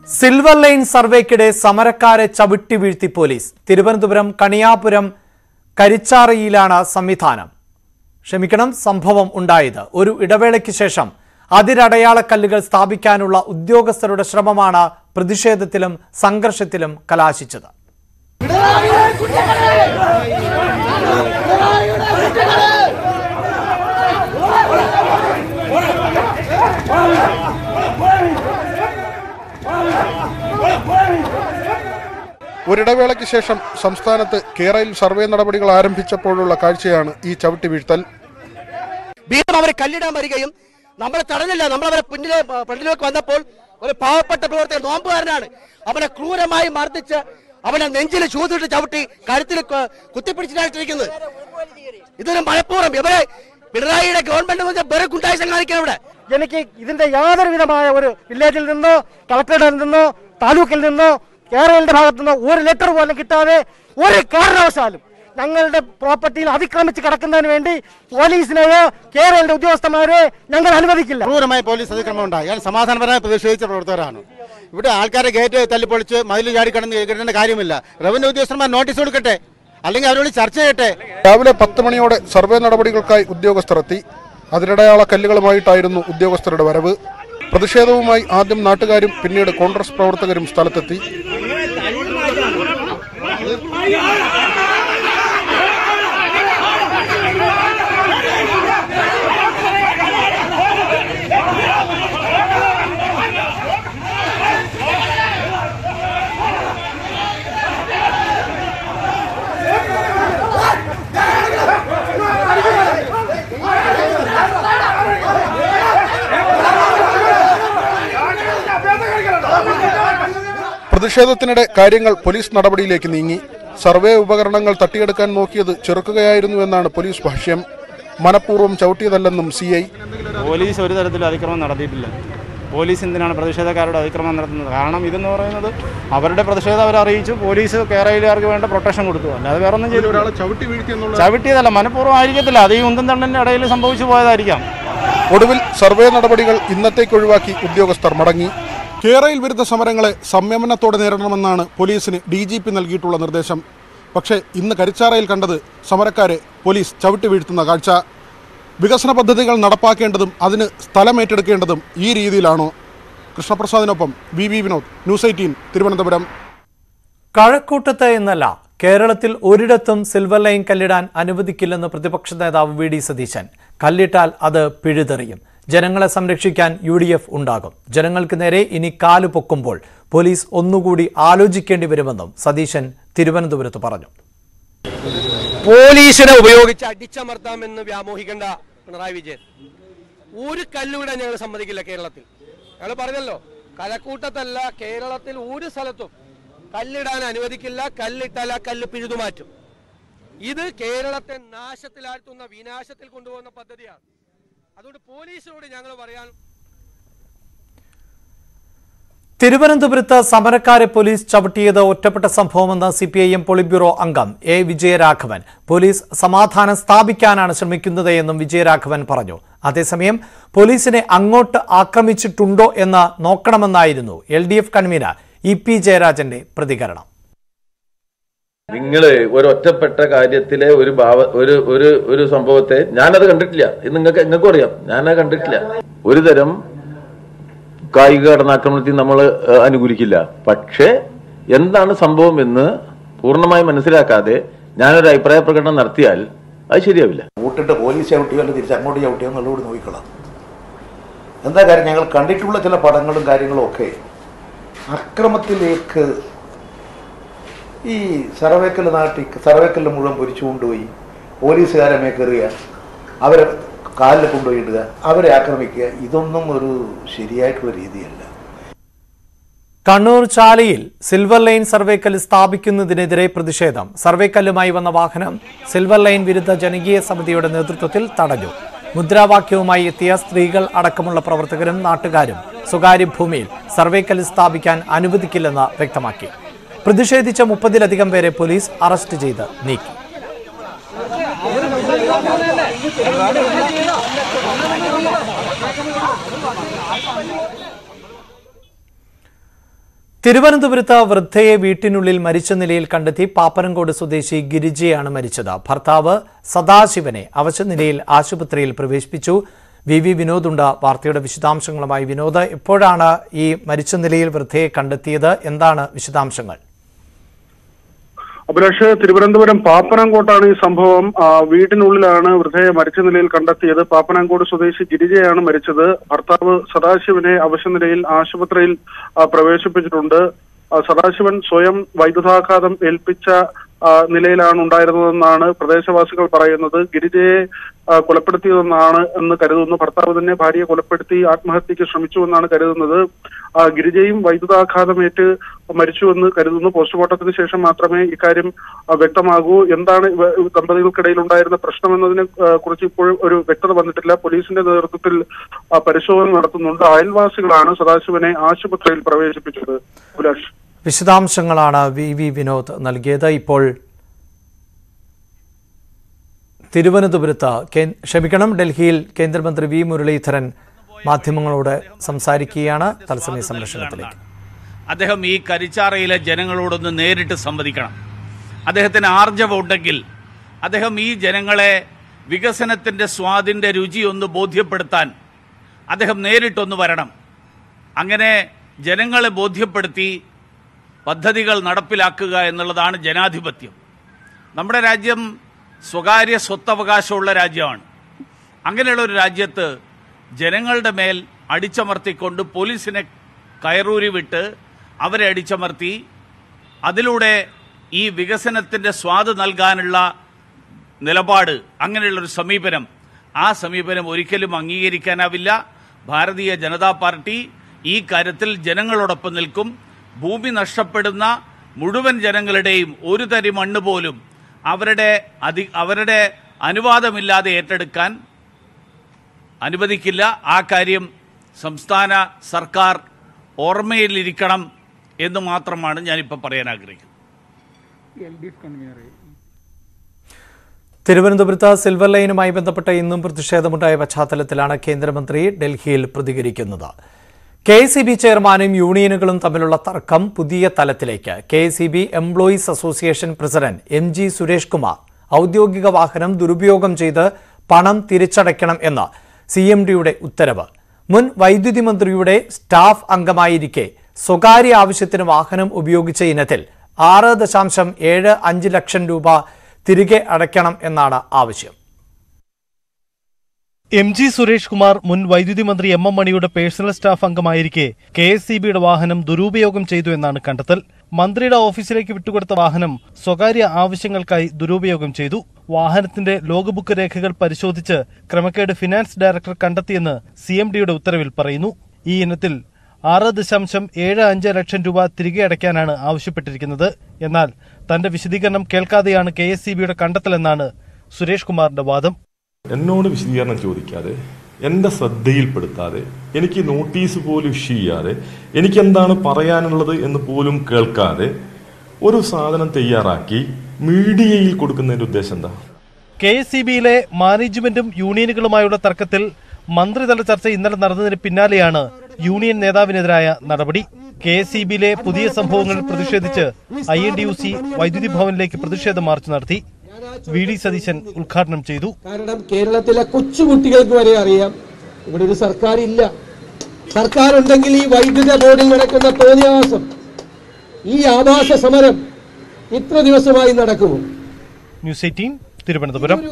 Silver line സർവേക്കിടെ സമരക്കാരെ ചവിട്ടി വീഴ്ത്തി police Thiruvananthapuram Kaniyapuram കരിച്ചാറയിലാണ് സംവിധാനം ക്ഷമിക്കണം സംഭവം ഉണ്ടായത് ഒരു ഇടവേളയ്ക്ക് ശേഷം അതിരടയാളക്കല്ലുകൾ സ്ഥാപിക്കാനുള്ള ഉദ്യോഗസ്ഥരുടെ ശ്രമമാണ് പ്രതിഷേധത്തിലും സംഘർഷത്തിലും കലാശിച്ചത് ഒരിടവേളയ്ക്ക് ശേഷം സംസ്ഥാനത്ത് കേരളയിൽ സർവേ നടപടികൾ ആരംഭിച്ചപ്പോഴുള്ള കാഴ്ചയാണ് ഈ ചവിട്ടി വീഴ്ത്തൽ വീണ്ടും അവരെ കല്ലിടാൻ വരികയും നമ്മളെ തടഞ്ഞില്ല നമ്മളവരെ പിന്നിലെ ഫ്രണ്ടിലേക്ക് വന്നപ്പോൾ ഒരു പാവപ്പെട്ട പ്രവർത്തകൻ നോമ്പുകാരനാണ് അവനെ ക്രൂരമായി മർദ്ദിച്ച് അവനെ നെഞ്ചിൽ ചൂതിട്ട് ചവിട്ടി കഴുത്തിൽ ക- കുത്തിപ്പിടിച്ചിട്ടായിട്ടിരിക്കുന്നത് ഇതൊരു മലപ്പുറം ഇവരെ പിണറായിയുടെ ഗവൺമെന്റ് വേറെ ഗുണ്ടായിസം കാണിക്കണം ഇവിടെ എനിക്ക് ഇതിന്റെ യാതൊരു വിധമായ ഒരു വില്ലേജിൽ നിന്നോ കളക്ടറുടെ നിന്നോ താലൂക്കിൽ നിന്നോ കേരളത്തിന്റെ ഭാഗത്തു നിന്നോ ഒരു ലെറ്റർ പോലും കിട്ടാതെ ഒരു കാരണവശാലും ഞങ്ങളുടെ പ്രോപ്പർട്ടിയിൽ അതിക്രമിച്ച് കിടക്കുന്നതിന് വേണ്ടി പോലീസിനെയോ കേരളത്തിന്റെ ഉദ്യോഗസ്ഥന്മാരെ ഞങ്ങൾ അനുവദിക്കില്ല ക്രൂരമായ പോലീസ് അതിക്രമം ഉണ്ടായി അയാൾ സമാധാനപരമായി പ്രതിഷേധിച്ച പ്രവർത്തകരാണ് ഇവിടെ ആൾക്കാരെ ഗേറ്റ് തല്ലിപ്പൊളിച്ച് മതിൽ ചാടി കടന്ന് കിടേണ്ട കാര്യമില്ല റവന്യൂ ഉദ്യോഗസ്ഥന്മാർ നോട്ടീസ് കൊടുക്കട്ടെ അല്ലെങ്കിൽ അവരോട് ചർച്ച ചെയ്യട്ടെ രാവിലെ പത്ത് മണിയോടെ സർവേ നടപടികൾക്കായി ഉദ്യോഗസ്ഥർ എത്തി അതിരടയാള കല്ലുകളുമായിട്ടായിരുന്നു ഉദ്യോഗസ്ഥരുടെ വരവ് പ്രതിഷേധവുമായി ആദ്യം നാട്ടുകാരും പിന്നീട് കോൺഗ്രസ് പ്രവർത്തകരും സ്ഥലത്തെത്തി പ്രതിഷേധത്തിനിടെ കാര്യങ്ങൾ പോലീസ് നടപടിയിലേക്ക് നീങ്ങി സർവേ ഉപകരണങ്ങൾ തട്ടിയെടുക്കാൻ നോക്കിയത് ചെറുക്കുകയായിരുന്നുവെന്നാണ് പോലീസ് ഭാഷ്യം മനഃപൂർവ്വം ചവിട്ടിയതല്ലെന്നും സി ഐ പോലീസ് ഒരു തരത്തിലും അതിക്രമം നടത്തിയിട്ടില്ല പോലീസ് എന്തിനാണ് പ്രതിഷേധക്കാരുടെ അതിക്രമം നടത്തുന്നത് കാരണം ഇതെന്ന് പറയുന്നത് അവരുടെ പ്രതിഷേധം അവർ അറിയിച്ചു പോലീസ് കേരളീയർക്ക് വേണ്ട പ്രൊട്ടക്ഷൻ കൊടുത്തു അല്ലാതെ വേറെ ഒന്നും ചെയ്തു ചവിട്ടി വീഴ്ത്തി എന്നുള്ള ചവിട്ടിയതല്ല മനഃപൂർവ്വം ആയിരിക്കത്തില്ല അത് ഈ ഉന്തം തണ്ടന്റെ ഇടയിൽ സംഭവിച്ചു പോയതായിരിക്കാം ഒടുവിൽ സർവേ നടപടികൾ ഇന്നത്തേക്ക് ഒഴിവാക്കി ഉദ്യോഗസ്ഥർ മടങ്ങി കേരളയിൽ വിരുദ്ധ സമരങ്ങളെ സംയമനത്തോടെ നേരിടണമെന്നാണ് പോലീസിന് ഡി ജി പി നൽകിയിട്ടുള്ള നിർദ്ദേശം പക്ഷേ ഇന്ന് കരിച്ചാറയിൽ കണ്ടത് സമരക്കാരെ പോലീസ് ചവിട്ടി വീഴ്ത്തുന്ന കാഴ്ച വികസന പദ്ധതികൾ നടപ്പാക്കേണ്ടതും അതിന് സ്ഥലമേറ്റെടുക്കേണ്ടതും ഈ രീതിയിലാണോ കൃഷ്ണപ്രസാദിനൊപ്പം V V Vinod news eighteen Thiruvananthapuram കഴക്കൂട്ടത്ത് എന്നല്ല കേരളത്തിൽ ഒരിടത്തും സിൽവർ ലൈൻ കല്ലിടാൻ അനുവദിക്കില്ലെന്ന് പ്രതിപക്ഷ നേതാവ് വി ഡി സതീശൻ കല്ലിട്ടാൽ അത് പിഴുതെറിയും ജനങ്ങളെ സംരക്ഷിക്കാൻ യു ഡി എഫ് ഉണ്ടാകും ജനങ്ങൾക്ക് നേരെ ഇനി കാലു പൊക്കുമ്പോൾ പോലീസ് ഒന്നുകൂടി ആലോചിക്കേണ്ടി വരുമെന്നും സതീശൻ തിരുവനന്തപുരത്ത് പറഞ്ഞു പോലീസിനെ ഉപയോഗിച്ച് അടിച്ചമർത്താമെന്ന് വ്യാമോഹിക്കേണ്ട പിണറായി വിജയൻ ഒരു കല്ലുകൂടെ ഞങ്ങൾ സമ്മതിക്കില്ല കേരളത്തിൽ ഞങ്ങൾ പറഞ്ഞല്ലോ കലക്കൂട്ടത്തല്ല കേരളത്തിൽ ഒരു സ്ഥലത്തും കല്ലിടാൻ അനുവദിക്കില്ല കല്ലിട്ടാൽ ആ കല്ല് പിഴുതുമാറ്റും ഇത് കേരളത്തെ നാശത്തിലാഴ്ത്തുന്ന വിനാശത്തിൽ കൊണ്ടുപോകുന്ന പദ്ധതിയാണ് അതുകൊണ്ട് പോലീസിനോട് ഞങ്ങൾ പറയാൻ തിരുവനന്തപുരത്ത് സമരക്കാരെ പോലീസ് ചവിട്ടിയത് ഒറ്റപ്പെട്ട സംഭവമെന്ന് C P I M politburo അംഗം എ വിജയരാഘവൻ പോലീസ് സമാധാനം സ്ഥാപിക്കാനാണ് ശ്രമിക്കുന്നത് എന്നും വിജയരാഘവൻ പറഞ്ഞു അതേസമയം പോലീസിനെ അങ്ങോട്ട് ആക്രമിച്ചിട്ടുണ്ടോ എന്ന് നോക്കണമെന്നായിരുന്നു L D F convener E P ജയരാജന്റെ പ്രതികരണം നിങ്ങള് ഒരു ഒറ്റപ്പെട്ട കാര്യത്തിലെ ഒരു ഭാവ ഒരു ഒരു ഒരു സംഭവത്തെ ഞാനത് കണ്ടിട്ടില്ല ഇത് നിങ്ങൾക്ക് നിങ്ങൾക്കും അറിയാം ഞാനത് കണ്ടിട്ടില്ല ഒരു തരം കായിക കടന്നാക്രമണത്തിൽ നമ്മൾ അനുകൂലിക്കില്ല പക്ഷേ എന്താണ് സംഭവം എന്ന് പൂർണ്ണമായി മനസ്സിലാക്കാതെ ഞാനൊരു അഭിപ്രായ പ്രകടനം നടത്തിയാൽ അത് ശരിയാവില്ല വോട്ടിട്ട് പോലീസ് ചവിട്ടിയോ അല്ലെങ്കിൽ തിരിച്ച് അങ്ങോട്ട് ചവിട്ടിയോ എന്നുള്ളൂടെ നോക്കിക്കളാം എന്താ കാര്യം ഞങ്ങൾ കണ്ടിട്ടുള്ള ചില പടങ്ങളും കാര്യങ്ങളും ഒക്കെ അക്രമത്തിലേക്ക് ഈ സർവേക്കൽ നാട്ടി സർവേക്കൽ മുഴുവൻ പൊരിച്ചു കൊണ്ടുപോയി പോലീസുകാരെ മേക്കെറിയുക അവരെ കാലിൽ കൊണ്ടുപോയി ഇടുക അവരെ ആക്രമിക്കുക ഇതൊന്നും ഒരു ശരിയായിട്ടുള്ള രീതിയല്ല കണ്ണൂർ ചാലയിൽ സിൽവർ ലൈൻ സർവേക്കല്ല് സ്ഥാപിക്കുന്നതിനെതിരെ പ്രതിഷേധം സർവേക്കല്ലുമായി വന്ന വാഹനം സിൽവർ ലൈൻ വിരുദ്ധ ജനകീയ സമിതിയുടെ നേതൃത്വത്തിൽ തടഞ്ഞു മുദ്രാവാക്യവുമായി എത്തിയ സ്ത്രീകൾ അടക്കമുള്ള പ്രവർത്തകരും നാട്ടുകാരും സ്വകാര്യ ഭൂമിയിൽ സർവേക്കല്ല് സ്ഥാപിക്കാൻ അനുവദിക്കില്ലെന്ന് വ്യക്തമാക്കി പ്രതിഷേധിച്ച മുപ്പതിലധികം പേരെ പോലീസ് അറസ്റ്റ് ചെയ്ത് നീക്കി തിരുവനന്തപുരത്ത് വൃദ്ധയെ വീട്ടിനുള്ളിൽ മരിച്ച നിലയിൽ കണ്ടെത്തി പാപ്പനംകോട് സ്വദേശി ഗിരിജയാണ് മരിച്ചത് ഭർത്താവ് സദാശിവനെ അവശനിലയിൽ ആശുപത്രിയിൽ പ്രവേശിപ്പിച്ചു വി വി വിനോദുണ്ട് വാർത്തയുടെ വിശദാംശങ്ങളുമായി വിനോദ് എപ്പോഴാണ് ഈ മരിച്ച നിലയിൽ വൃദ്ധയെ കണ്ടെത്തിയത് എന്താണ് വിശദാംശങ്ങൾ അഭിലാഷ് തിരുവനന്തപുരം പാപ്പനംകോട്ടാണ് ഈ സംഭവം ആ, വീട്ടിനുള്ളിലാണ് വൃദ്ധയെ മരിച്ച നിലയിൽ കണ്ടെത്തിയത് പാപ്പനംകോട് സ്വദേശി ഗിരിജയാണ് മരിച്ചത് ഭർത്താവ് സദാശിവനെ അവശനിലയിൽ ആശുപത്രിയിൽ ആ, പ്രവേശിപ്പിച്ചിട്ടുണ്ട് ആ, സദാശിവൻ സ്വയം വൈദ്യുതാഘാതം ഏൽപ്പിച്ച ആ, നിലയിലാണ് ഉണ്ടായിരുന്നതെന്നാണ് പ്രദേശവാസികൾ പറയുന്നത് ഗിരിജയെ ആ, കൊലപ്പെടുത്തിയതെന്നാണ് എന്ന് കരുതുന്നു ഭർത്താവ് തന്നെ ഭാര്യയെ കൊലപ്പെടുത്തി ആത്മഹത്യക്ക് ശ്രമിച്ചുവെന്നാണ് കരുതുന്നത് ആ, ഗിരിജയും വൈദ്യുതാഘാതമേറ്റ് മരിച്ചുവെന്ന് കരുതുന്നു പോസ്റ്റ്മോർട്ടത്തിന് ശേഷം മാത്രമേ ഇക്കാര്യം ആ, വ്യക്തമാകൂ എന്താണ് ഇവ- ദമ്പതികൾക്കിടയിൽ ഉണ്ടായിരുന്ന പ്രശ്നമെന്നതിനെ ആ, കുറിച്ച് ഇപ്പോഴും ഒരു വ്യക്തത വന്നിട്ടില്ല പോലീസിന്റെ നേതൃത്വത്തിൽ ആ, പരിശോധന നടത്തുന്നുണ്ട് അയൽവാസികളാണ് സദാശിവനെ ആശുപത്രിയിൽ പ്രവേശിപ്പിച്ചത് അഭിലാഷ് വിശദാംശങ്ങളാണ് വി വി വിനോദ് നൽകിയത് ഇപ്പോൾ തിരുവനന്തപുരത്ത് കേ- ക്ഷമിക്കണം ഡൽഹിയിൽ കേന്ദ്രമന്ത്രി വി മുരളീധരൻ മാധ്യമങ്ങളോട് സംസാരിക്കുകയാണ് തത്സമയ സംരക്ഷണത്തിലേക്ക് അദ്ദേഹം ഈ കരിച്ചാറയിലെ ജനങ്ങളോടൊന്ന് നേരിട്ട് സംവദിക്കണം അദ്ദേഹത്തിന് ആർജവമുണ്ടെങ്കിൽ അദ്ദേഹം ഈ ജനങ്ങളെ വികസനത്തിൻ്റെ സ്വാദിൻ്റെ രുചി ഒന്ന് ബോധ്യപ്പെടുത്താൻ അദ്ദേഹം നേരിട്ടൊന്ന് വരണം അങ്ങനെ ജനങ്ങളെ ബോധ്യപ്പെടുത്തി പദ്ധതികൾ നടപ്പിലാക്കുക എന്നുള്ളതാണ് ജനാധിപത്യം നമ്മുടെ രാജ്യം സ്വകാര്യ സ്വത്തവകാശമുള്ള രാജ്യമാണ് അങ്ങനെയുള്ള ഒരു രാജ്യത്ത് ജനങ്ങളുടെ മേൽ അടിച്ചമർത്തിക്കൊണ്ട് പോലീസിനെ കയറൂരി വിട്ട് അവരെ അടിച്ചമർത്തി അതിലൂടെ ഈ വികസനത്തിൻ്റെ സ്വാദ് നൽകാനുള്ള നിലപാട് അങ്ങനെയുള്ളൊരു സമീപനം ആ സമീപനം ഒരിക്കലും അംഗീകരിക്കാനാവില്ല ഭാരതീയ ജനതാ പാർട്ടി ഈ കാര്യത്തിൽ ജനങ്ങളോടൊപ്പം നിൽക്കും ഭൂമി നഷ്ടപ്പെടുന്ന മുഴുവൻ ജനങ്ങളുടെയും ഒരു തരി മണ്ണ് പോലും അവരുടെ അധി അവരുടെ അനുവാദമില്ലാതെ ഏറ്റെടുക്കാൻ അനുവദിക്കില്ല ആ കാര്യം സംസ്ഥാന സർക്കാർ ഓർമ്മയിലിരിക്കണം എന്ന് മാത്രമാണ് ഞാനിപ്പോൾ പറയാൻ ആഗ്രഹിക്കുന്നത് തിരുവനന്തപുരത്ത് സിൽവർ ലൈനുമായി ബന്ധപ്പെട്ട ഇന്നും പ്രതിഷേധമുണ്ടായ പശ്ചാത്തലത്തിലാണ് കേന്ദ്രമന്ത്രി ഡൽഹിയിൽ പ്രതികരിക്കുന്നത് കെ എസ് സി ബി ചെയർമാനും യൂണിയനുകളും തമ്മിലുള്ള തർക്കം പുതിയ തലത്തിലേക്ക് K S C B employees association president M G Suresh Kumar ഔദ്യോഗിക വാഹനം ദുരുപയോഗം ചെയ്ത് പണം തിരിച്ചടയ്ക്കണം എന്ന സി എം ഡിയുടെ ഉത്തരവ് മുൻ വൈദ്യുതി മന്ത്രിയുടെ സ്റ്റാഫ് അംഗമായിരിക്കെ സ്വകാര്യ ആവശ്യത്തിന് വാഹനം ഉപയോഗിച്ച ഇനത്തിൽ ആറ് ദശാംശം ഏഴ് അഞ്ച് ലക്ഷം രൂപ തിരികെ അടയ്ക്കണം എന്നാണ് ആവശ്യം എം ജി സുരേഷ് കുമാർ മുൻ വൈദ്യുതി മന്ത്രി എം എം മണിയുടെ പേഴ്സണൽ സ്റ്റാഫ് അംഗമായിരിക്കെ കെ എസ് സി ബിയുടെ വാഹനം ദുരുപയോഗം ചെയ്തു എന്നാണ് കണ്ടെത്തൽ മന്ത്രിയുടെ ഓഫീസിലേക്ക് വിട്ടുകൊടുത്ത വാഹനം സ്വകാര്യ ആവശ്യങ്ങൾക്കായി ദുരുപയോഗം ചെയ്തു വാഹനത്തിന്റെ ലോഗ് ബുക്ക് രേഖകൾ പരിശോധിച്ച് ക്രമക്കേട് ഫിനാൻസ് ഡയറക്ടർ കണ്ടെത്തിയെന്ന് സി എം ഡിയുടെ ഉത്തരവിൽ പറയുന്നു ഈ ഇനത്തിൽ ആറ് ദശാംശം ഏഴ് അഞ്ച് ലക്ഷം രൂപ തിരികെ അടയ്ക്കാനാണ് ആവശ്യപ്പെട്ടിരിക്കുന്നത് എന്നാൽ തന്റെ വിശദീകരണം കേൾക്കാതെയാണ് കെ എസ് സി ബിയുടെ കണ്ടെത്തലെന്നാണ് സുരേഷ് കുമാറിന്റെ വാദം എന്നോട് വിശദീകരണം ചോദിക്കാതെ എൻ്റെ ശ്രദ്ധയിൽപ്പെടുത്താതെ എനിക്ക് നോട്ടീസ് പോലും ഇഷ്യൂ ചെയ്യാതെ എനിക്ക് എന്താണ് പറയാനുള്ളത് എന്ന് പോലും കേൾക്കാതെ ഒരു സാധനം തയ്യാറാക്കി മീഡിയയിൽ കൊടുക്കുന്നതിന്റെ ഉദ്ദേശം എന്താ കെ എസ് സി ബിയിലെ മാനേജ്മെന്റും യൂണിയനുകളുമായുള്ള തർക്കത്തിൽ മന്ത്രിതല ചർച്ച ഇന്നലെ നടന്നതിന് പിന്നാലെയാണ് യൂണിയൻ നേതാവിനെതിരായ നടപടി കെ എസ് സി ബിയിലെ പുതിയ സംഭവങ്ങളിൽ പ്രതിഷേധിച്ച് I N D U C വൈദ്യുതി ഭവനിലേക്ക് പ്രതിഷേധ മാർച്ച് നടത്തി വി ഡി സതീശൻ ഉദ്ഘാടനം ചെയ്തു കാരണം കേരളത്തിലെ കൊച്ചുകുട്ടികൾക്ക് വരെ അറിയാം ഇവിടെ ഒരു സർക്കാർ ഇല്ല സർക്കാർ ഉണ്ടെങ്കിൽ ഈ വൈദ്യുത ബോർഡിൽ നടക്കുന്ന തോന്നിയാവാസം ഈ ആഭാസ സമരം ഇത്ര ദിവസമായി നടക്കുമോ news eighteen Thiruvananthapuram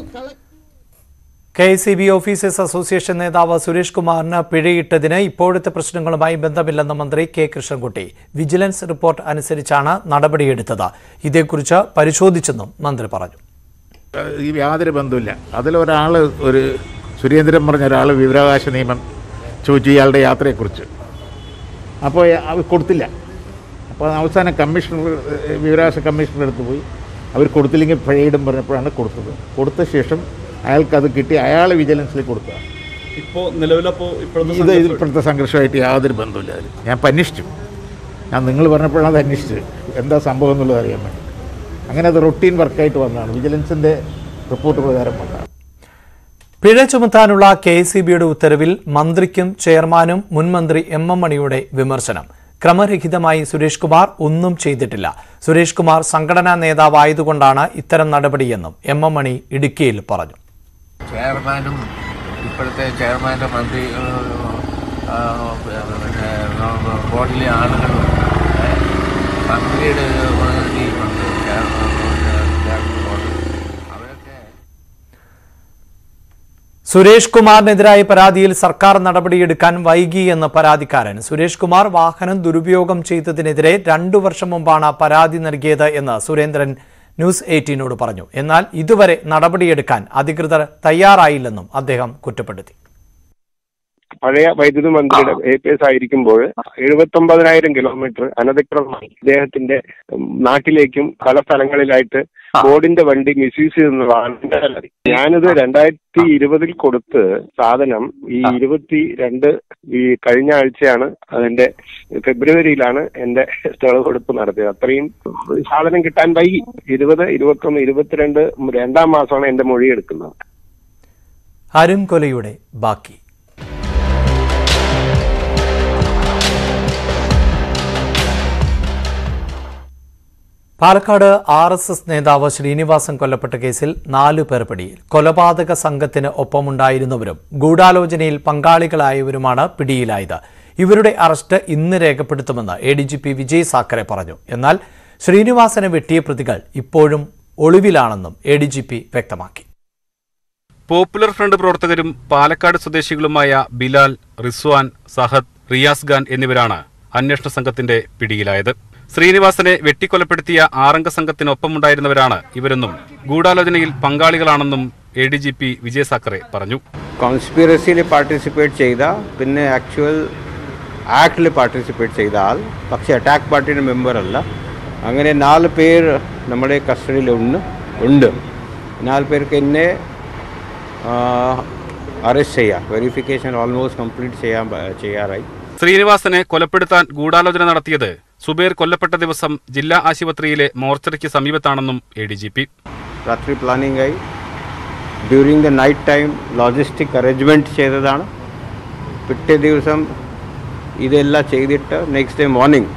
K S C B officers association നേതാവ് സുരേഷ് കുമാറിന് പിഴയിട്ടതിന് ഇപ്പോഴത്തെ പ്രശ്നങ്ങളുമായി ബന്ധമില്ലെന്ന മന്ത്രി കെ കൃഷ്ണൻകുട്ടി വിജിലൻസ് റിപ്പോർട്ട് അനുസരിച്ചാണ് നടപടിയെടുത്തത് ഇതേക്കുറിച്ച് പരിശോധിച്ചെന്നും മന്ത്രി പറഞ്ഞു ഈ യാതൊരു ബന്ധമില്ല അതിലൊരാൾ ഒരു സുരേന്ദ്രൻ പറഞ്ഞ ഒരാൾ വിവരാവകാശ നിയമം ചോദിച്ചു ഇയാളുടെ യാത്രയെക്കുറിച്ച് അപ്പോൾ അവർ കൊടുത്തില്ല അപ്പോൾ അവസാനം കമ്മീഷണർ വിവരാവകാശ കമ്മീഷണർ അടുത്ത് പോയി അവർ കൊടുത്തില്ലെങ്കിൽ പിഴയിടും പറഞ്ഞപ്പോഴാണ് കൊടുത്തത് കൊടുത്ത ശേഷം അയാൾക്കത് കിട്ടി അയാൾ വിജിലൻസിൽ കൊടുത്തതാണ് ഇപ്പോൾ നിലവിലപ്പോ ഇത് ഇത് ഇപ്പോഴത്തെ സംഘർഷമായിട്ട് യാതൊരു ബന്ധമില്ല അതിൽ ഞാൻ ഇപ്പം അന്വേഷിച്ചു ഞാൻ നിങ്ങൾ പറഞ്ഞപ്പോഴാണ് അത് അന്വേഷിച്ചത് എന്താ സംഭവം എന്നുള്ളത് അറിയാൻ വേണ്ടി അങ്ങനെ അത് റൊട്ടീൻ വർക്കായിട്ട് വന്നതാണ് വിജിലൻസിൻ്റെ റിപ്പോർട്ട് പ്രകാരം വന്നതാണ് പിഴ ചുമത്താനുള്ള കെ എസ് സി ബിയുടെ ഉത്തരവിൽ മന്ത്രിക്കും ചെയർമാനും മുൻമന്ത്രി എം എം മണിയുടെ വിമർശനം ക്രമരഹിതമായി സുരേഷ് കുമാർ ഒന്നും ചെയ്തിട്ടില്ല സുരേഷ് കുമാർ സംഘടനാ നേതാവായതുകൊണ്ടാണ് ഇത്തരം നടപടിയെന്നും എം എം മണി ഇടുക്കിയിൽ പറഞ്ഞു ചെയർമാനും ഇപ്പോഴത്തെ ചെയർമാൻ്റെ മന്ത്രി ആ, പിന്നെ ബോർഡിലെ ആളുകളും ഏ, മന്ത്രിയുടെ ടീമുണ്ട് ചെയർമാൻ ബോർഡ് അവരൊക്കെ സുരേഷ് കുമാറിനെതിരായ പരാതിയിൽ സർക്കാർ നടപടിയെടുക്കാൻ വൈകി എന്ന പരാതിക്കാരൻ സുരേഷ് കുമാർ വാഹനം ദുരുപയോഗം ചെയ്തതിനെതിരെ രണ്ടു വർഷം മുമ്പാണ് പരാതി നൽകിയത് എന്ന് സുരേന്ദ്രൻ ന്യൂസ് എയ്റ്റീനോട് പറഞ്ഞു എന്നാൽ ഇതുവരെ നടപടിയെടുക്കാൻ അധികൃതർ തയ്യാറായില്ലെന്നും അദ്ദേഹം കുറ്റപ്പെടുത്തി പഴയ വൈദ്യുതി മന്ത്രിയുടെ എ പി എസ് ആയിരിക്കുമ്പോൾ എഴുപത്തി ഒമ്പതിനായിരം കിലോമീറ്റർ അനധികൃതമായി ഇദ്ദേഹത്തിന്റെ ഉം, നാട്ടിലേക്കും പല സ്ഥലങ്ങളിലായിട്ട് ബോർഡിന്റെ വണ്ടി മിസ്യൂസ് ചെയ്യുന്നതാണ് എന്റെ പരാതി. ഞാനിത് രണ്ടായിരത്തി ഇരുപതിൽ കൊടുത്ത് സാധനം ഈ ഇരുപത്തി രണ്ട് ഈ കഴിഞ്ഞ ആഴ്ചയാണ് അതിന്റെ ഫെബ്രുവരിയിലാണ് എന്റെ തെളിവ് കൊടുപ്പ് നടത്തിയത് അത്രയും സാധനം കിട്ടാൻ വൈകി ഇരുപത് ഇരുപത്തൊന്ന് ഇരുപത്തിരണ്ട് രണ്ടാം മാസമാണ് എന്റെ മൊഴി എടുക്കുന്നത് അരും കൊലയുടെ ബാക്കി പാലക്കാട് ആർ എസ് എസ് നേതാവ് ശ്രീനിവാസൻ കൊല്ലപ്പെട്ട കേസിൽ നാലു പേർ പിടിയിൽ കൊലപാതക സംഘത്തിന് ഒപ്പമുണ്ടായിരുന്നവരും ഗൂഢാലോചനയിൽ പങ്കാളികളായവരുമാണ് പിടിയിലായത് ഇവരുടെ അറസ്റ്റ് ഇന്ന് രേഖപ്പെടുത്തുമെന്ന് A D G P Vijay Sakhare പറഞ്ഞു എന്നാൽ ശ്രീനിവാസനെ വെട്ടിയ പ്രതികൾ ഇപ്പോഴും ഒളിവിലാണെന്നും എ ഡി ജി പി വ്യക്തമാക്കി പോപ്പുലർ ഫ്രണ്ട് പ്രവർത്തകരും പാലക്കാട് സ്വദേശികളുമായ ബിലാൽ റിസ്വാൻ സഹദ് റിയാസ് ഖാൻ എന്നിവരാണ് അന്വേഷണ സംഘത്തിന്റെ പിടിയിലായത് ശ്രീനിവാസനെ വെട്ടിക്കൊലപ്പെടുത്തിയ ആറംഗ സംഘത്തിനൊപ്പമുണ്ടായിരുന്നവരാണ് ഇവരെന്നും ഗൂഢാലോചനയിൽ പങ്കാളികളാണെന്നും A D G P Vijay Sakhare പറഞ്ഞു കോൺസ്പിറസിയിൽ പാർട്ടിസിപ്പേറ്റ് ചെയ്ത പിന്നെ ആക്ച്വൽ ആക്ടിൽ പാർട്ടിസിപ്പേറ്റ് ചെയ്ത ആൾ പക്ഷേ അറ്റാക്ക് പാർട്ടിയുടെ മെമ്പർ അല്ല അങ്ങനെ നാല് പേർ നമ്മുടെ കസ്റ്റഡിയിൽ ഉണ്ട് ഉണ്ട് നാല് പേർക്ക് എന്നെ അറസ്റ്റ് ചെയ്യാം വെരിഫിക്കേഷൻ ഓൾമോസ്റ്റ് കംപ്ലീറ്റ് ചെയ്യാൻ ചെയ്യാറായി ശ്രീനിവാസനെ കൊലപ്പെടുത്താൻ ഗൂഢാലോചന നടത്തിയത് സുബേർ കൊല്ലപ്പെട്ട ദിവസം ജില്ലാ ആശുപത്രിയിലെ മോർച്ചറിക്ക് സമീപത്താണെന്നും എ ഡി ജി പി രാത്രി പ്ലാനിംഗ് ആയി during the night time logistic arrangement ചെയ്തതാണ് പിറ്റേ ദിവസം ഇതെല്ലാം ചെയ്തിട്ട് next day morning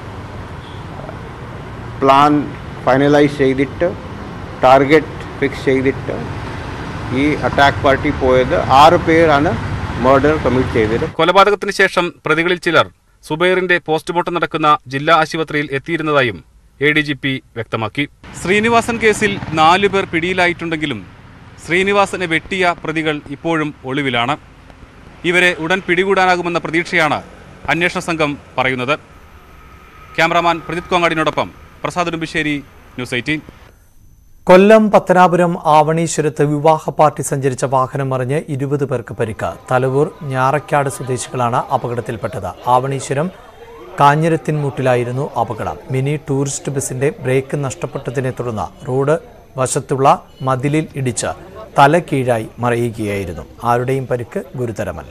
plan finalise ചെയ്തിട്ട് ടാർഗറ്റ് ഫിക്സ് ചെയ്തിട്ട് ഈ അറ്റാക്ക് പാർട്ടി പോയത് ആറ് പേരാണ് മർഡർ കമ്മിറ്റ് ചെയ്തത് കൊലപാതകത്തിന് ശേഷം പ്രതികളിൽ ചിലർ സുബൈറിന്റെ പോസ്റ്റ്മോർട്ടം നടക്കുന്ന ജില്ലാ ആശുപത്രിയിൽ എത്തിയിരുന്നതായും എ ഡി ജി പി വ്യക്തമാക്കി ശ്രീനിവാസൻ കേസിൽ നാലു പേർ പിടിയിലായിട്ടുണ്ടെങ്കിലും ശ്രീനിവാസനെ വെട്ടിയ പ്രതികൾ ഇപ്പോഴും ഒളിവിലാണ് ഇവരെ ഉടൻ പിടികൂടാനാകുമെന്ന പ്രതീക്ഷയാണ് അന്വേഷണ സംഘം പറയുന്നത് ക്യാമറാമാൻ പ്രജിത് കോങ്ങാടിനോടൊപ്പം പ്രസാദ് ഉടുമ്പിശ്ശേരി ന്യൂസ് എയ്റ്റീൻ കൊല്ലം പത്തനാപുരം ആവണീശ്വരത്ത് വിവാഹ പാർട്ടി സഞ്ചരിച്ച വാഹനം മറിഞ്ഞ് ഇരുപത് പേർക്ക് പരിക്ക് തലവൂർ ഞാറക്കാട് സ്വദേശികളാണ് അപകടത്തിൽപ്പെട്ടത് ആവണീശ്വരം കാഞ്ഞിരത്തിൻമുട്ടിലായിരുന്നു അപകടം മിനി ടൂറിസ്റ്റ് ബസിന്റെ ബ്രേക്ക് നഷ്ടപ്പെട്ടതിനെ തുടർന്ന് റോഡ് വശത്തുള്ള മതിലിൽ ഇടിച്ച് തല കീഴായി മറിയുകയായിരുന്നു ആരുടെയും പരിക്ക് ഗുരുതരമല്ല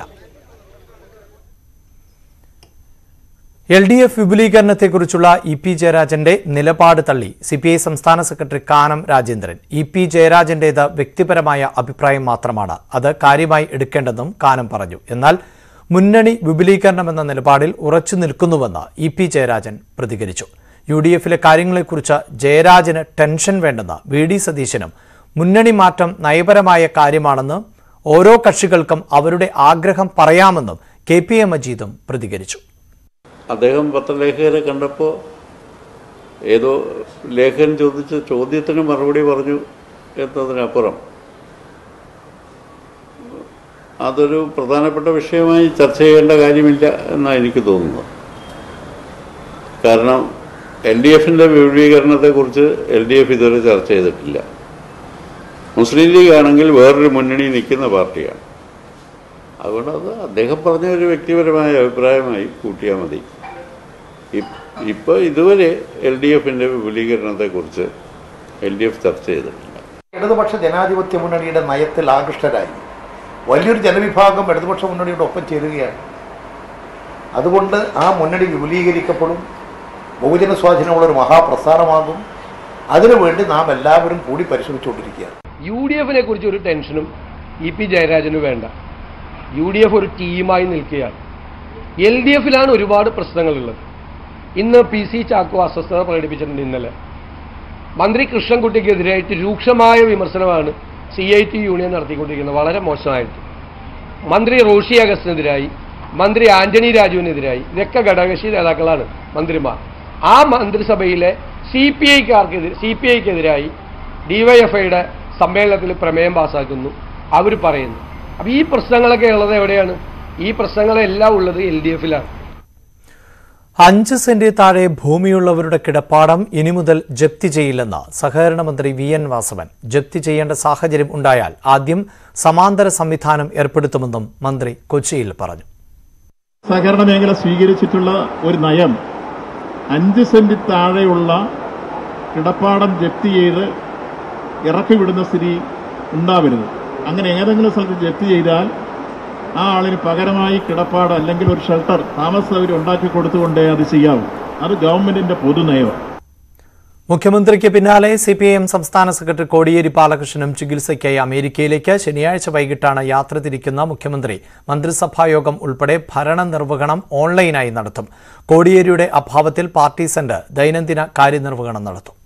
എൽ ഡി എഫ് വിപുലീകരണത്തെക്കുറിച്ചുള്ള ഇ പി ജയരാജന്റെ നിലപാട് തള്ളി സി പി ഐ സംസ്ഥാന സെക്രട്ടറി കാനം രാജേന്ദ്രൻ ഇ പി ജയരാജന്റേത് വ്യക്തിപരമായ അഭിപ്രായം മാത്രമാണ് അത് കാര്യമായി എടുക്കേണ്ടെന്നും കാനം പറഞ്ഞു എന്നാൽ മുന്നണി വിപുലീകരണമെന്ന നിലപാടിൽ ഉറച്ചു നിൽക്കുന്നുവെന്ന് ഇ പി ജയരാജൻ പ്രതികരിച്ചു യു ഡി എഫിലെ കാര്യങ്ങളെക്കുറിച്ച് ജയരാജന് ടെൻഷൻ വേണ്ടെന്ന് വി ഡി സതീശനും മുന്നണി മാറ്റം നയപരമായ കാര്യമാണെന്ന് ഓരോ കക്ഷികൾക്കും അവരുടെ ആഗ്രഹം പറയാമെന്നും കെ പി എ മജീദും പ്രതികരിച്ചു അദ്ദേഹം പത്രലേഖകരെ കണ്ടപ്പോൾ ഏതോ ലേഖകൻ ചോദിച്ച ചോദ്യത്തിന് മറുപടി പറഞ്ഞു എന്നതിനപ്പുറം അതൊരു പ്രധാനപ്പെട്ട വിഷയമായി ചർച്ച ചെയ്യേണ്ട കാര്യമില്ല എന്നാണ് എനിക്ക് തോന്നുന്നത് കാരണം എൽ ഡി എഫിൻ്റെ വിപുലീകരണത്തെക്കുറിച്ച് എൽ ഡി എഫ് ഇതുവരെ ചർച്ച ചെയ്തിട്ടില്ല മുസ്ലിം ലീഗ് ആണെങ്കിൽ വേറൊരു മുന്നണി നിൽക്കുന്ന പാർട്ടിയാണ് അതുകൊണ്ട് അത് അദ്ദേഹം പറഞ്ഞ ഒരു വ്യക്തിപരമായ അഭിപ്രായമായി കൂട്ടിയാൽ മതി ഇപ്പോൾ ഇതുവരെ എൽ ഡി എഫിൻ്റെ വിപുലീകരണത്തെക്കുറിച്ച് എൽ ഡി എഫ് ചർച്ച ചെയ്തിട്ടില്ല ഇടതുപക്ഷ ജനാധിപത്യ മുന്നണിയുടെ നയത്തിൽ ആകൃഷ്ടരായി വലിയൊരു ജനവിഭാഗം ഇടതുപക്ഷ മുന്നണിയുടെ ഒപ്പം ചേരുകയാണ് അതുകൊണ്ട് ആ മുന്നണി വിപുലീകരിക്കപ്പെടും ബഹുജന സ്വാധീനമുള്ള ഒരു മഹാപ്രസ്ഥാനമാകും അതിനുവേണ്ടി നാം എല്ലാവരും കൂടി പരിശ്രമിച്ചുകൊണ്ടിരിക്കുകയാണ് യു ഡി എഫിനെ കുറിച്ച് ഒരു ടെൻഷനും ഇ പി ജയരാജന് വേണ്ട യു ഡി എഫ് ഒരു ടീമായി നിൽക്കുകയാണ് എൽ ഡി എഫിലാണ് ഒരുപാട് പ്രശ്നങ്ങളുള്ളത് ഇന്ന് പി സി ചാക്കോ അസ്വസ്ഥത പ്രകടിപ്പിച്ചിട്ടുണ്ട് ഇന്നലെ മന്ത്രി കൃഷ്ണൻകുട്ടിക്കെതിരായിട്ട് രൂക്ഷമായ വിമർശനമാണ് സി ഐ ടി യൂണിയൻ നടത്തിക്കൊണ്ടിരിക്കുന്നത് വളരെ മോശമായിട്ട് മന്ത്രി റോഷി അഗസ്റ്റിനെതിരായി മന്ത്രി ആന്റണി രാജുവിനെതിരായി ഇതൊക്കെ ഘടകകക്ഷി നേതാക്കളാണ് മന്ത്രിമാർ ആ മന്ത്രിസഭയിലെ സി പി ഐക്കാർക്കെതിരെ സി പി ഐക്കെതിരായി ഡിവൈഎഫ്ഐയുടെ സമ്മേളനത്തിൽ പ്രമേയം പാസ്സാക്കുന്നു അവർ പറയുന്നു അപ്പോൾ ഈ പ്രശ്നങ്ങളൊക്കെ ഉള്ളത് എവിടെയാണ് ഈ പ്രശ്നങ്ങളെല്ലാം ഉള്ളത് എൽ ഡി എഫിലാണ് അഞ്ച് സെന്റ് താഴെ ഭൂമിയുള്ളവരുടെ കിടപ്പാടം ഇനി മുതൽ ജപ്തി ചെയ്യില്ലെന്ന് സഹകരണ മന്ത്രി വി എൻ വാസവൻ ജപ്തി ചെയ്യേണ്ട സാഹചര്യം ഉണ്ടായാൽ ആദ്യം സമാന്തര സംവിധാനം ഏർപ്പെടുത്തുമെന്നും മന്ത്രി കൊച്ചിയിൽ പറഞ്ഞു സഹകരണ മേഖല സ്വീകരിച്ചിട്ടുള്ള ഒരു നയം അഞ്ച് സെന്റ് താഴെയുള്ള കിടപ്പാടം ജപ്തി ചെയ്ത് ഇറക്കി വിടുന്ന സ്ഥിതി ഉണ്ടാവരുത് അങ്ങനെ ഏതെങ്കിലും സ്ഥലത്ത് ജപ്തി ചെയ്താൽ ആ ആളിന് പകരമായി കിടപ്പാട് അല്ലെങ്കിൽ ഒരു ഷെൽട്ടർ താമസ സൗകര്യം ഉണ്ടാക്കി കൊടുത്തുകൊണ്ടേ അത് ചെയ്യാവൂ അത് ഗവൺമെന്റിന്റെ പൊതുനയമാണ് മുഖ്യമന്ത്രിക്ക് പിന്നാലെ സി പി ഐ എം സംസ്ഥാന സെക്രട്ടറി കോടിയേരി ബാലകൃഷ്ണനും ചികിത്സയ്ക്കായി അമേരിക്കയിലേക്ക് ശനിയാഴ്ച വൈകിട്ടാണ് യാത്ര തിരിക്കുന്ന മുഖ്യമന്ത്രി മന്ത്രിസഭായോഗം ഉൾപ്പെടെ ഭരണ നിർവഹണം ഓൺലൈനായി നടത്തും കോടിയേരിയുടെ അഭാവത്തിൽ പാർട്ടി സെന്റർ ദൈനംദിന കാര്യനിർവഹണം നടത്തും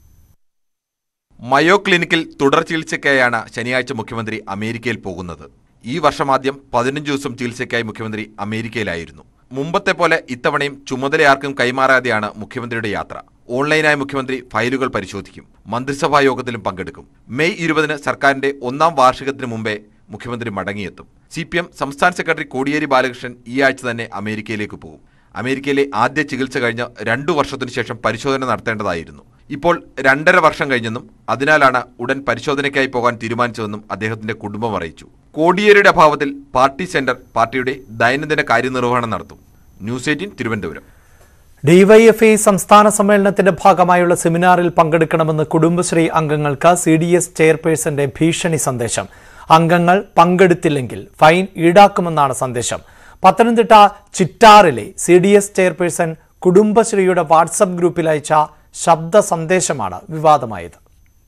മയോ ക്ലിനിക്കിൽ തുടർ ചികിത്സയ്ക്കായാണ് ശനിയാഴ്ച മുഖ്യമന്ത്രി അമേരിക്കയിൽ പോകുന്നത് ഈ വർഷമാദ്യം പതിനഞ്ച് ദിവസം ചികിത്സയ്ക്കായി മുഖ്യമന്ത്രി അമേരിക്കയിലായിരുന്നു മുമ്പത്തെ പോലെ ഇത്തവണയും ചുമതല ആർക്കും കൈമാറാതെയാണ് മുഖ്യമന്ത്രിയുടെ യാത്ര ഓൺലൈനായി മുഖ്യമന്ത്രി ഫയലുകൾ പരിശോധിക്കും മന്ത്രിസഭാ യോഗത്തിലും പങ്കെടുക്കും മെയ് ഇരുപതിന് സർക്കാരിന്റെ ഒന്നാം വാർഷികത്തിന് മുമ്പേ മുഖ്യമന്ത്രി മടങ്ങിയെത്തും സി പി എം സംസ്ഥാന സെക്രട്ടറി കോടിയേരി ബാലകൃഷ്ണൻ ഈ ആഴ്ച തന്നെ അമേരിക്കയിലേക്ക് പോകും അമേരിക്കയിലെ ആദ്യ ചികിത്സ കഴിഞ്ഞ് രണ്ടു വർഷത്തിനു ശേഷം പരിശോധന നടത്തേണ്ടതായിരുന്നു ഇപ്പോൾ രണ്ടര വർഷം കഴിഞ്ഞെന്നും അതിനാലാണ് ഉടൻ പരിശോധനയ്ക്കായി പോകാൻ തീരുമാനിച്ചതെന്നും അദ്ദേഹത്തിന്റെ കുടുംബം അറിയിച്ചു കോടിയേരിയുടെ അഭാവത്തിൽ പാർട്ടി സെന്റർ പാർട്ടിയുടെ ദൈനംദിന കാര്യനിർവഹണം നടത്തും ന്യൂസ് എയ്റ്റീൻ തിരുവനന്തപുരം ഡിവൈഎഫ്ഐ സംസ്ഥാന സമ്മേളനത്തിന്റെ ഭാഗമായുള്ള സെമിനാറിൽ പങ്കെടുക്കണമെന്ന് കുടുംബശ്രീ അംഗങ്ങൾക്ക് സി ഡി എസ് ചെയർപേഴ്സന്റെ ഭീഷണി സന്ദേശം അംഗങ്ങൾ പങ്കെടുത്തില്ലെങ്കിൽ ഫൈൻ ഈടാക്കുമെന്നാണ് സന്ദേശം പത്തനംതിട്ട ചിറ്റാറിലെ സി ഡി എസ് ചെയർപേഴ്സൺ കുടുംബശ്രീയുടെ വാട്സപ്പ് ഗ്രൂപ്പിൽ അയച്ച ശബ്ദ സന്ദേശമാണ് വിവാദമായത്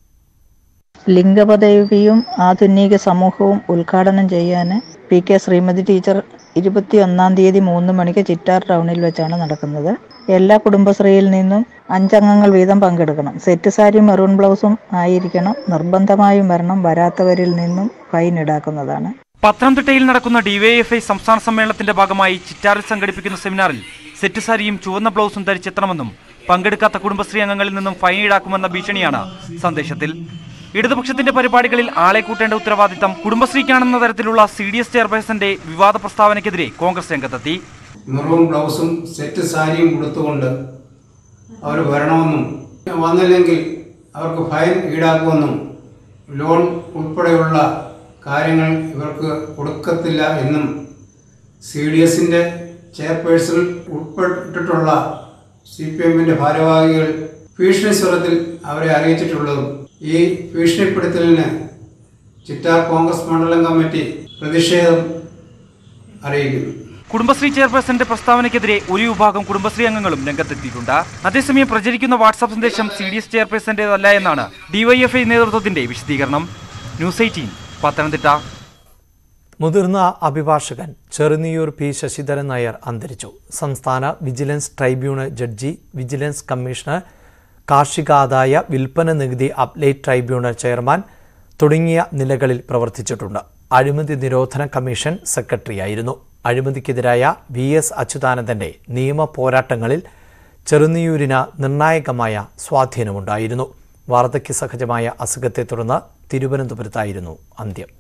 ലിംഗപദവിയും ആധുനിക സമൂഹവും ഉദ്ഘാടനം ചെയ്യാൻ പി കെ ശ്രീമതി ടീച്ചർ ഇരുപത്തിയൊന്നാം തീയതി മൂന്ന് മണിക്ക് ചിറ്റാർ ടൗണിൽ വെച്ചാണ് നടക്കുന്നത് എല്ലാ കുടുംബശ്രീയിൽ നിന്നും അഞ്ചംഗങ്ങൾ വീതം പങ്കെടുക്കണം സെറ്റ് സാരി മെറൂൺ ബ്ലൗസും ആയിരിക്കണം നിർബന്ധമായും വരണം വരാത്തവരിൽ നിന്നും ഫൈൻ ഈടാക്കുന്നതാണ് പത്തനംതിട്ടയിൽ നടക്കുന്ന ഡിവൈഎഫ്ഐ സംസ്ഥാന സമ്മേളനത്തിന്റെ ഭാഗമായി ചിറ്റാറിൽ സംഘടിപ്പിക്കുന്ന സെമിനാറിൽ സെറ്റ് സാരിയും ചുവന്ന ബ്ലൗസും ധരിച്ചെത്തണമെന്നും പങ്കെടുക്കാത്ത കുടുംബശ്രീ അംഗങ്ങളിൽ നിന്നും ഫൈൻ ഈടാക്കുമെന്ന ഭീഷണിയാണ് സന്ദേശത്തിൽ ഇടതുപക്ഷത്തിന്റെ പരിപാടികളിൽ ആളെ കൂട്ടേണ്ട ഉത്തരവാദിത്തം കുടുംബശ്രീക്കാണെന്ന തരത്തിലുള്ള സി ഡി എസ് ചെയർപേഴ്സന്റെ വിവാദ പ്രസ്താവനയ്ക്കെതിരെ കോൺഗ്രസ് രംഗത്തെത്തി മെറൂൺ ബ്ലൗസും സെറ്റ് സാരിയും കൊടുത്തുകൊണ്ട് അവർ വരണമെന്നും വന്നില്ലെങ്കിൽ അവർക്ക് ഫൈൻ ഈടാക്കുമെന്നും ലോൺ ഉൾപ്പെടെയുള്ള കാര്യങ്ങൾ ഇവർക്ക് കൊടുക്കത്തില്ല എന്നും സി ഡി എസിൻ്റെ ചെയർപേഴ്സൺ ഉൾപ്പെട്ടിട്ടുള്ള സി പി എമ്മിൻ്റെ ഭാരവാഹികൾ ഭീഷണി സ്വരത്തിൽ അവരെ അറിയിച്ചിട്ടുള്ളതും ഈ ഭീഷണിപ്പെടുത്തലിന് ചിറ്റാർ കോൺഗ്രസ് മണ്ഡലം കമ്മിറ്റി പ്രതിഷേധം അറിയിക്കുന്നു കുടുംബശ്രീ ചെയർപേഴ്സന്റെ പ്രസ്താവനയ്ക്കെതിരെ ഒരു വിഭാഗം കുടുംബശ്രീ അംഗങ്ങളും രംഗത്തെത്തിയിട്ടുണ്ട് അതേസമയം പ്രചരിക്കുന്ന വാട്സാപ്പ് സന്ദേശം സി ഡി എസ് ചെയർപേഴ്സന്റേതല്ല എന്നാണ് ഡിവൈഎഫ്ഐ നേതൃത്വത്തിന്റെ വിശദീകരണം ന്യൂസ് എയ്റ്റീൻ പത്തനംതിട്ട മുതിർന്ന അഭിഭാഷകൻ ചെറുനിയൂർ പി ശശിധരൻ നായർ അന്തരിച്ചു സംസ്ഥാന vigilance tribunal judge vigilance commissioner കാർഷികാദായ വിൽപ്പന നികുതി അപ്ലേറ്റ് ട്രൈബ്യൂണൽ ചെയർമാൻ തുടങ്ങിയ നിലകളിൽ പ്രവർത്തിച്ചിട്ടുണ്ട് അഴിമതി നിരോധന കമ്മീഷൻ സെക്രട്ടറിയായിരുന്നു അഴിമതിക്കെതിരായ വി എസ് അച്യുതാനന്ദന്റെ നിയമ പോരാട്ടങ്ങളിൽ ചെറുനിയൂരിന് നിർണായകമായ സ്വാധീനമുണ്ടായിരുന്നു വാർദ്ധക്യ സഹജമായ അസുഖത്തെ തുടർന്ന് തിരുവനന്തപുരത്തായിരുന്നു അന്ത്യം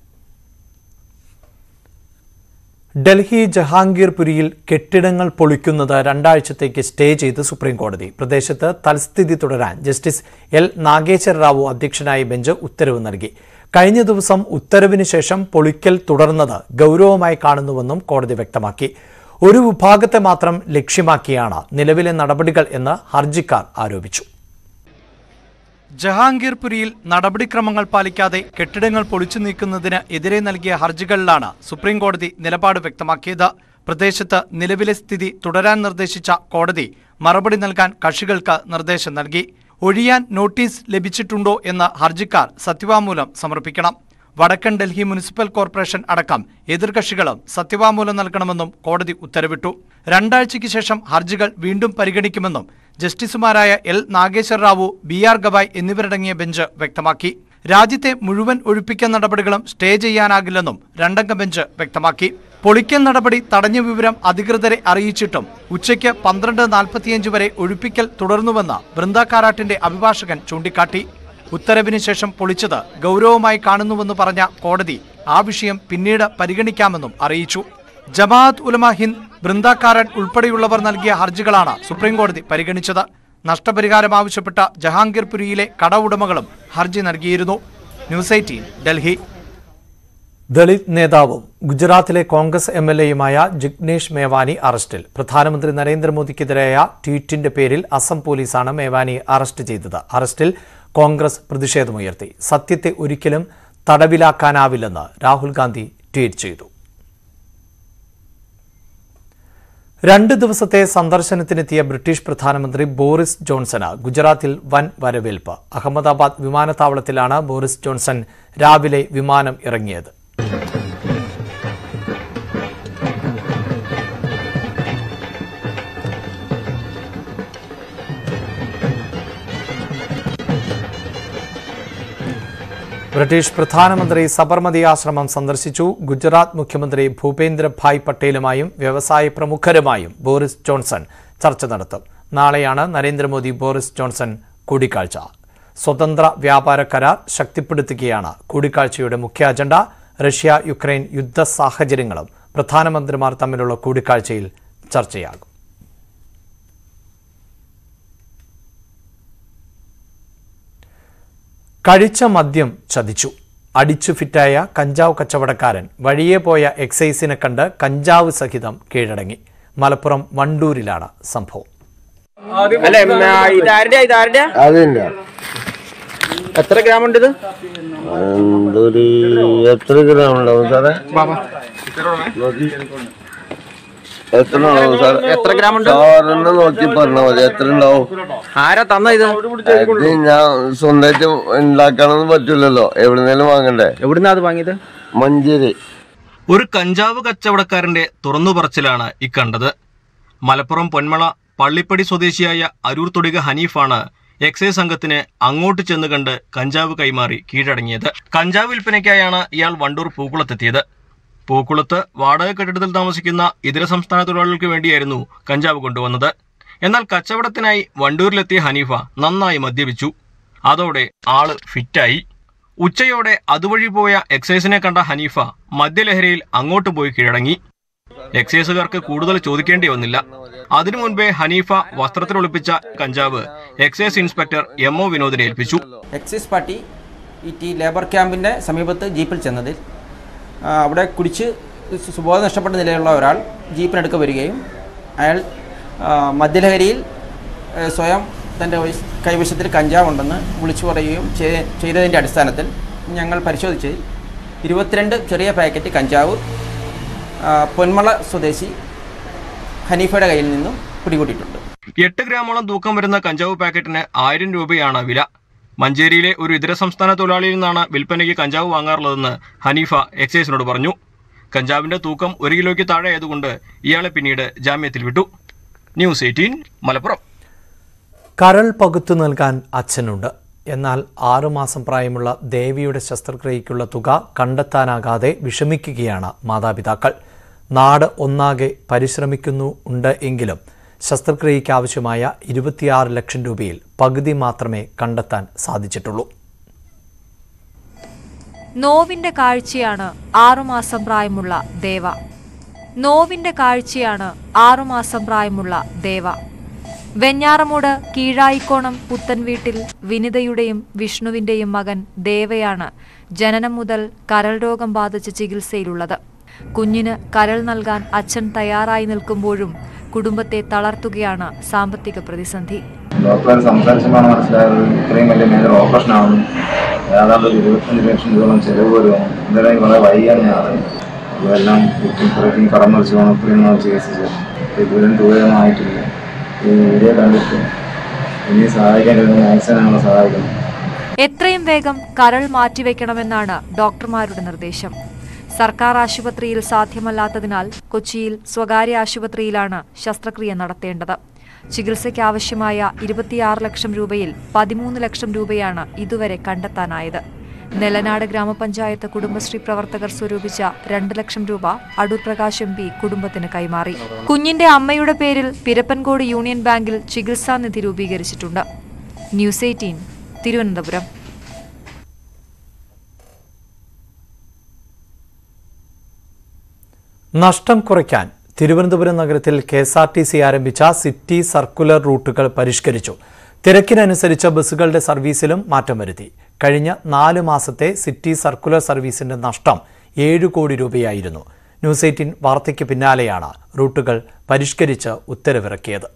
ഡൽഹി ജഹാംഗീർപുരിയിൽ കെട്ടിടങ്ങൾ പൊളിക്കുന്നത് രണ്ടാഴ്ചത്തേക്ക് സ്റ്റേ ചെയ്ത് സുപ്രീംകോടതി പ്രദേശത്ത് തൽസ്ഥിതി തുടരാൻ ജസ്റ്റിസ് എൽ നാഗേശ്വര റാവു അധ്യക്ഷനായ ബെഞ്ച് ഉത്തരവ് നൽകി കഴിഞ്ഞ ദിവസം ഉത്തരവിന് ശേഷം പൊളിക്കൽ തുടർന്നത് ഗൗരവമായി കാണുന്നുവെന്നും കോടതി വ്യക്തമാക്കി ഒരു വിഭാഗത്തെ മാത്രം ലക്ഷ്യമാക്കിയാണ് നിലവിലെ നടപടികൾ എന്ന് ഹർജിക്കാർ ആരോപിച്ചു ജഹാംഗീർപുരിയിൽ നടപടിക്രമങ്ങൾ പാലിക്കാതെ കെട്ടിടങ്ങൾ പൊളിച്ചു നീക്കുന്നതിന് എതിരെ നൽകിയ ഹർജികളിലാണ് സുപ്രീംകോടതി നിലപാട് വ്യക്തമാക്കിയത് പ്രദേശത്ത് നിലവിലെ സ്ഥിതി തുടരാൻ നിർദ്ദേശിച്ച കോടതി മറുപടി നൽകാൻ കക്ഷികൾക്ക് നിർദ്ദേശം നൽകി ഒഴിയാൻ നോട്ടീസ് ലഭിച്ചിട്ടുണ്ടോ എന്ന് ഹർജിക്കാർ സത്യവാങ്മൂലം സമർപ്പിക്കണം വടക്കൻ ഡൽഹി മുനിസിപ്പൽ കോർപ്പറേഷൻ അടക്കം എതിർകക്ഷികളും സത്യവാങ്മൂലം നൽകണമെന്നും കോടതി ഉത്തരവിട്ടു രണ്ടാഴ്ചയ്ക്ക് ശേഷം ഹർജികൾ വീണ്ടും പരിഗണിക്കുമെന്നും ജസ്റ്റിസുമാരായ L Nageswara Rao B R Gavai എന്നിവരടങ്ങിയ ബെഞ്ച് വ്യക്തമാക്കി രാജ്യത്തെ മുഴുവൻ ഒഴിപ്പിക്കൽ നടപടികളും സ്റ്റേ ചെയ്യാനാകില്ലെന്നും രണ്ടംഗ ബെഞ്ച് വ്യക്തമാക്കി പൊളിക്കൽ നടപടി തടഞ്ഞ വിവരം അധികൃതരെ അറിയിച്ചിട്ടും ഉച്ചയ്ക്ക് പന്ത്രണ്ട് നാൽപ്പത്തിയഞ്ച് വരെ ഒഴിപ്പിക്കൽ തുടർന്നുവെന്ന് ബൃന്ദ കാരാട്ടിന്റെ അഭിഭാഷകൻ ചൂണ്ടിക്കാട്ടി ഉത്തരവിന് ശേഷം പൊളിച്ചത് ഗൗരവമായി കാണുന്നുവെന്ന് പറഞ്ഞ കോടതി ആ വിഷയം പിന്നീട് പരിഗണിക്കാമെന്നും അറിയിച്ചു ജമാഅത്ത് ഉലമ ഹിന്ദ് ബൃന്ദാക്കാരൻ ഉൾപ്പെടെയുള്ളവർ നൽകിയ ഹർജികളാണ് സുപ്രീംകോടതി പരിഗണിച്ചത് നഷ്ടപരിഹാരം ആവശ്യപ്പെട്ട ജഹാംഗീർപുരിയിലെ കട ഉടമകളും ഹർജി നൽകിയിരുന്നു ന്യൂസ് എയ്റ്റീൻ ഡൽഹി ദളിത് നേതാവും ഗുജറാത്തിലെ കോൺഗ്രസ് എം എൽ എയുമായ ജിഗ്നേഷ് മേവാനി അറസ്റ്റിൽ പ്രധാനമന്ത്രി നരേന്ദ്രമോദിക്കെതിരായ ട്വീറ്റിന്റെ പേരിൽ അസം പോലീസാണ് മേവാനി അറസ്റ്റ് ചെയ്തത് അറസ്റ്റിൽ കോൺഗ്രസ് പ്രതിഷേധമുയർത്തി സത്യത്തെ ഒരിക്കലും തടവിലാക്കാനാവില്ലെന്ന് രാഹുൽ ഗാന്ധി ട്വീറ്റ് ചെയ്തു രണ്ട് ദിവസത്തെ സന്ദർശനത്തിനെത്തിയ ബ്രിട്ടീഷ് പ്രധാനമന്ത്രി ബോറിസ് ജോൺസണ് ഗുജറാത്തിൽ വൻ വരവേൽപ്പ് അഹമ്മദാബാദ് വിമാനത്താവളത്തിലാണ് ബോറിസ് ജോൺസൺ രാവിലെ വിമാനം ഇറങ്ങിയത് ബ്രിട്ടീഷ് പ്രധാനമന്ത്രി സബർമതി ആശ്രമം സന്ദർശിച്ചു ഗുജറാത്ത് മുഖ്യമന്ത്രി ഭൂപേന്ദ്രഭായ് പട്ടേലുമായും വ്യവസായ പ്രമുഖരുമായും ബോറിസ് ജോൺസൺ ചർച്ച നടത്തും നാളെയാണ് നരേന്ദ്രമോദി ബോറിസ് ജോൺസൺ കൂടിക്കാഴ്ച സ്വതന്ത്ര വ്യാപാര കരാർ ശക്തിപ്പെടുത്തുകയാണ് കൂടിക്കാഴ്ചയുടെ മുഖ്യ അജണ്ട റഷ്യ യുക്രൈൻ യുദ്ധ സാഹചര്യങ്ങളും പ്രധാനമന്ത്രിമാർ തമ്മിലുള്ള കൂടിക്കാഴ്ചയിൽ ചർച്ചയാകും കഴിച്ച മദ്യം ചതിച്ചു അടിച്ചു ഫിറ്റായ കഞ്ചാവ് കച്ചവടക്കാരൻ വഴിയെ പോയ എക്സൈസിനെ കണ്ട് കഞ്ചാവ് സഹിതം കീഴടങ്ങി മലപ്പുറം വണ്ടൂരിലാണ് സംഭവം അല്ല ഇതാരുടെ ഇതാരുടെ അതില്ല എത്ര ഗ്രാം ഉണ്ട് ഇത് എന്തൊരു എത്ര ഗ്രാം ഉണ്ടാവും സാറേ നോക്കി എത്ര ഉണ്ടാവും സാറേ എത്ര ഗ്രാം ഉണ്ട് സാറിനെ നോക്കി പറഞ്ഞാൽ മതി എത്ര ഉണ്ടാവും ആരാ തന്ന ഇത് അത് ഞാൻ സ്വന്തമായിട്ട് ഉണ്ടാക്കാനൊന്നും പറ്റൂലല്ലോ എവിടുന്നേലും വാങ്ങണ്ടേ എവിടുന്നാ അത് വാങ്ങിയത് മഞ്ചേരി ഒരു കഞ്ചാവ് കച്ചവടക്കാരന്റെ തുറന്നുപറച്ചിലാണ് ഇക്കണ്ടത് മലപ്പുറം പൊന്മള പള്ളിപ്പടി സ്വദേശിയായ അരൂർ തൊടിക ഹനീഫാണ് എക്സൈസ് സംഘത്തിന് അങ്ങോട്ട് ചെന്ന് കണ്ട് കഞ്ചാവ് കൈമാറി കീഴടങ്ങിയത് കഞ്ചാവ് വിൽപ്പനയ്ക്കായാണ് ഇയാൾ വണ്ടൂർ പൂക്കുളത്തെത്തിയത് പൂക്കുളത്ത് വാടക കെട്ടിടത്തിൽ താമസിക്കുന്ന ഇതര സംസ്ഥാന തൊഴിലാളികൾക്ക് വേണ്ടിയായിരുന്നു കഞ്ചാവ് കൊണ്ടുവന്നത് എന്നാൽ കച്ചവടത്തിനായി വണ്ടൂരിലെത്തിയ ഹനീഫ നന്നായി മദ്യപിച്ചു അതോടെ ആള് ഫിറ്റായി ഉച്ചയോടെ അതുവഴി പോയ എക്സൈസിനെ കണ്ട ഹനീഫ മദ്യലഹരിയിൽ അങ്ങോട്ട് പോയി കീഴടങ്ങി എക്സൈസുകാർക്ക് കൂടുതൽ ചോദിക്കേണ്ടി വന്നില്ല അതിനു മുൻപേ ഹനീഫ വസ്ത്രത്തിൽ ഒളിപ്പിച്ച കഞ്ചാവ് എക്സൈസ് ഇൻസ്പെക്ടർ എം ഒ വിനോദിനെ ഏൽപ്പിച്ചു എക്സൈസ് പാർട്ടി ഈ ടി ലേബർ ക്യാമ്പിൻ്റെ സമീപത്ത് ജീപ്പിൽ ചെന്നതിൽ ആ, അവിടെ കുടിച്ച് സു- സുബോധം നഷ്ടപ്പെട്ട നിലയിലുള്ള ഒരാൾ ജീപ്പിനടുക്ക് വരികയും അയാൾ ആ, മദ്യലഹരിയിൽ ഏ, സ്വയം തൻ്റെ വൈസ്- കൈവശത്തിൽ കഞ്ചാവുണ്ടെന്ന് വിളിച്ചു പറയുകയും ചെയ്- ചെയ്തതിൻ്റെ അടിസ്ഥാനത്തിൽ ഞങ്ങൾ പരിശോധിച്ച് ഇരുപത്തിരണ്ട് ചെറിയ പാക്കറ്റ് കഞ്ചാവ് ആ, പൊന്മള സ്വദേശി ഹനീഫയുടെ കയ്യിൽ നിന്നും പിടികൂടിയിട്ടുണ്ട് എട്ട് ഗ്രാമോളം തൂക്കം വരുന്ന കഞ്ചാവ് പാക്കറ്റിന് ആയിരം രൂപയാണ് വില മഞ്ചേരിയിലെ ഒരു ഇതര സംസ്ഥാന തൊഴിലാളിയിൽ നിന്നാണ് വിൽപ്പനയ്ക്ക് കഞ്ചാവ് വാങ്ങാറുള്ളതെന്ന് ഹനീഫ എക്സൈസിനോട് പറഞ്ഞു കഞ്ചാവിന്റെ തൂക്കം ഒരു കിലോയ്ക്ക് താഴെ ആയതുകൊണ്ട് ഇയാളെ പിന്നീട് ജാമ്യത്തിൽ വിട്ടു ന്യൂസ് എയ്റ്റീൻ മലപ്പുറം കരൾ പകുത്തു നൽകാൻ അച്ഛനുണ്ട് എന്നാൽ ആറുമാസം പ്രായമുള്ള ദേവിയുടെ ശസ്ത്രക്രിയയ്ക്കുള്ള തുക കണ്ടെത്താനാകാതെ വിഷമിക്കുകയാണ് മാതാപിതാക്കൾ നാട് ഒന്നാകെ പരിശ്രമിക്കുന്നു ഉണ്ട് എങ്കിലും ശസ്ത്രക്രിയയ്ക്ക് ആവശ്യമായ ഇരുപത്തിയാറ് ലക്ഷം രൂപയിൽ പകുതി മാത്രമേ കണ്ടെത്താൻ സാധിച്ചിട്ടുള്ളൂ നോവിന്റെ കാഴ്ചയാണ് ആറുമാസം പ്രായമുള്ള ദേവ നോവിന്റെ കാഴ്ചയാണ് ആറുമാസം പ്രായമുള്ള ദേവ വെഞ്ഞാറമൂട് കീഴായിക്കോണം പുത്തൻ വീട്ടിൽ വിനിതയുടെയും വിഷ്ണുവിന്റെയും മകൻ ദേവയാണ് ജനനം മുതൽ കരൾ രോഗം ബാധിച്ച് ചികിത്സയിലുള്ളത് കുഞ്ഞിന് കരൾ നൽകാൻ അച്ഛൻ തയ്യാറായി നിൽക്കുമ്പോഴും കുടുംബത്തെ തളർത്തുകയാണ് സാമ്പത്തിക പ്രതിസന്ധി ഡോക്ടറെ സംസാരിച്ചപ്പോഴാണ് മനസ്സിലായത് ഇത്രയും വലിയ മേജർ ഓപ്പറേഷൻ ആവുന്നു ഏതാണ്ട് ഒരു ഇരുപത്തഞ്ച് ലക്ഷം രൂപ ചെലവ് വരുമോ എന്തായാലും വളരെ വൈകിയാണ് ഞാൻ അറിയുന്നത് ഇതെല്ലാം ഇത്രയും കടം മറിച്ച് പോകണം ഇത്രയും നാൾ ചികിത്സിച്ചു ഇതുവരും രൂപയൊന്നും ആയിട്ടില്ല ഈ വീഡിയോ കണ്ടിട്ട് ഇനി സഹായിക്കാൻ കഴിയുന്ന മാക്സിമം ഞങ്ങളെ സഹായിക്കണം എത്രയും വേഗം കരൾ മാറ്റിവെക്കണമെന്നാണ് ഡോക്ടർമാരുടെ നിർദ്ദേശം സർക്കാർ ആശുപത്രിയിൽ സാധ്യമല്ലാത്തതിനാൽ കൊച്ചിയിൽ സ്വകാര്യ ആശുപത്രിയിലാണ് ശസ്ത്രക്രിയ നടത്തേണ്ടത് ചികിത്സയ്ക്ക് ആവശ്യമായ ഇരുപത്തിയാറ് ലക്ഷം രൂപയിൽ പതിമൂന്ന് ലക്ഷം രൂപയാണ് ഇതുവരെ കണ്ടെത്താനായത് നെലനാട് ഗ്രാമപഞ്ചായത്ത് കുടുംബശ്രീ പ്രവർത്തകർ സ്വരൂപിച്ച രണ്ട് ലക്ഷം രൂപ അടൂർ പ്രകാശ് എം പി കുടുംബത്തിന് കൈമാറി കുഞ്ഞിന്റെ അമ്മയുടെ പേരിൽ പിരപ്പൻകോട് യൂണിയൻ ബാങ്കിൽ ചികിത്സാ നിധി രൂപീകരിച്ചിട്ടുണ്ട് ന്യൂസ് എയ്റ്റീൻ തിരുവനന്തപുരം നഷ്ടം കുറയ്ക്കാൻ തിരുവനന്തപുരം നഗരത്തിൽ K S R T C ആരംഭിച്ച സിറ്റി സർക്കുലർ റൂട്ടുകൾ പരിഷ്കരിച്ചു തിരക്കിനനുസരിച്ച് ബസ്സുകളുടെ സർവീസിലും മാറ്റം വരുത്തി കഴിഞ്ഞ നാല് മാസത്തെ സിറ്റി സർക്കുലർ സർവീസിന്റെ നഷ്ടം ഏഴ് കോടി രൂപയായിരുന്നു ന്യൂസ് എയ്റ്റീൻ വാർത്തയ്ക്ക് പിന്നാലെയാണ് റൂട്ടുകൾ പരിഷ്കരിച്ച് ഉത്തരവിറക്കിയത്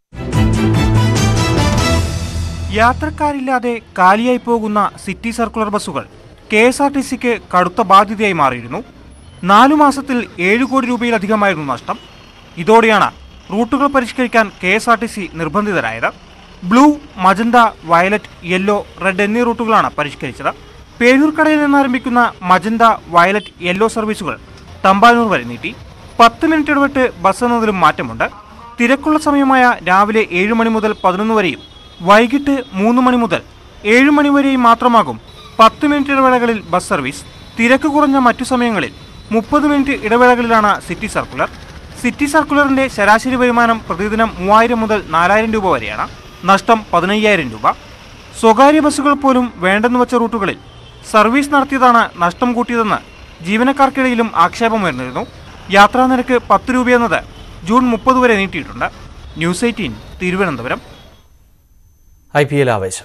യാത്രക്കാരില്ലാതെ കാലിയായി പോകുന്ന സിറ്റി സർക്കുലർ ബസ്സുകൾ കെ എസ് ആർ ടി സിക്ക് കടുത്ത ബാധ്യതയായി മാറിയിരുന്നു നാലു മാസത്തിൽ ഏഴ് കോടി രൂപയിലധികമായിരുന്നു നഷ്ടം ഇതോടെയാണ് റൂട്ടുകൾ പരിഷ്കരിക്കാൻ K S R T C നിർബന്ധിതരായത് blue magenta violet yellow red എന്നീ റൂട്ടുകളാണ് പരിഷ്കരിച്ചത് പേരൂർക്കടയിൽ നിന്ന് ആരംഭിക്കുന്ന മജന്ത വയലറ്റ് യെല്ലോ സർവീസുകൾ തമ്പാനൂർ വരെ നീട്ടി പത്ത് മിനിറ്റ് ഇടവിട്ട് ബസ് എന്നതിലും മാറ്റമുണ്ട് തിരക്കുള്ള സമയമായ രാവിലെ ഏഴ് മണി മുതൽ പതിനൊന്ന് വരെയും വൈകിട്ട് മൂന്ന് മണി മുതൽ ഏഴ് മണി വരെയും മാത്രമാകും പത്ത് മിനിറ്റ് ഇടവേളകളിൽ ബസ് സർവീസ് തിരക്ക് കുറഞ്ഞ മറ്റു സമയങ്ങളിൽ മുപ്പത് മിനിറ്റ് ഇടവേളകളിലാണ് സിറ്റി സർക്കുലർ സിറ്റി സർക്കുലറിന്റെ ശരാശരി വരുമാനം പ്രതിദിനം മൂവായിരം മുതൽ നാലായിരം രൂപ വരെയാണ് നഷ്ടം പതിനയ്യായിരം രൂപ സ്വകാര്യ ബസ്സുകൾ പോലും വേണ്ടെന്ന് വച്ച റൂട്ടുകളിൽ സർവീസ് നടത്തിയതാണ് നഷ്ടം കൂട്ടിയതെന്ന് ജീവനക്കാർക്കിടയിലും ആക്ഷേപമുയർന്നിരുന്നു യാത്രാ നിരക്ക് പത്ത് രൂപയെന്നത് ജൂൺ മുപ്പത് വരെ നീട്ടിയിട്ടുണ്ട് news eighteen Thiruvananthapuram I P L ആവേശം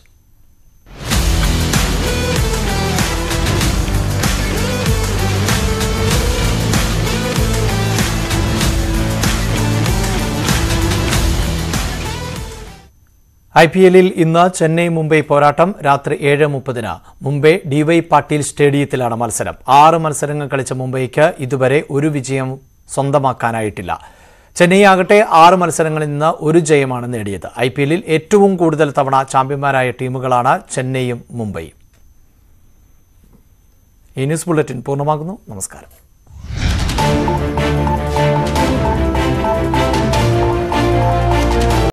ഐ പി എല്ലിൽ ഇന്ന് ചെന്നൈ മുംബൈ പോരാട്ടം രാത്രി ഏഴ് മുപ്പതിന് മുംബൈ ഡിവൈ പാട്ടീൽ സ്റ്റേഡിയത്തിലാണ് മത്സരം ആറ് മത്സരങ്ങൾ കളിച്ച മുംബൈക്ക് ഇതുവരെ ഒരു വിജയം സ്വന്തമാക്കാനായിട്ടില്ല ചെന്നൈ ആകട്ടെ ആറ് മത്സരങ്ങളിൽ നിന്ന് ഒരു ജയമാണ് നേടിയത് ഐ പി എല്ലിൽ ഏറ്റവും കൂടുതൽ തവണ ചാമ്പ്യന്മാരായ ടീമുകളാണ് ചെന്നൈയും മുംബൈയും ഈ ന്യൂസ് ബുള്ളറ്റിൻ പൂർണ്ണമാകുന്നു നമസ്കാരം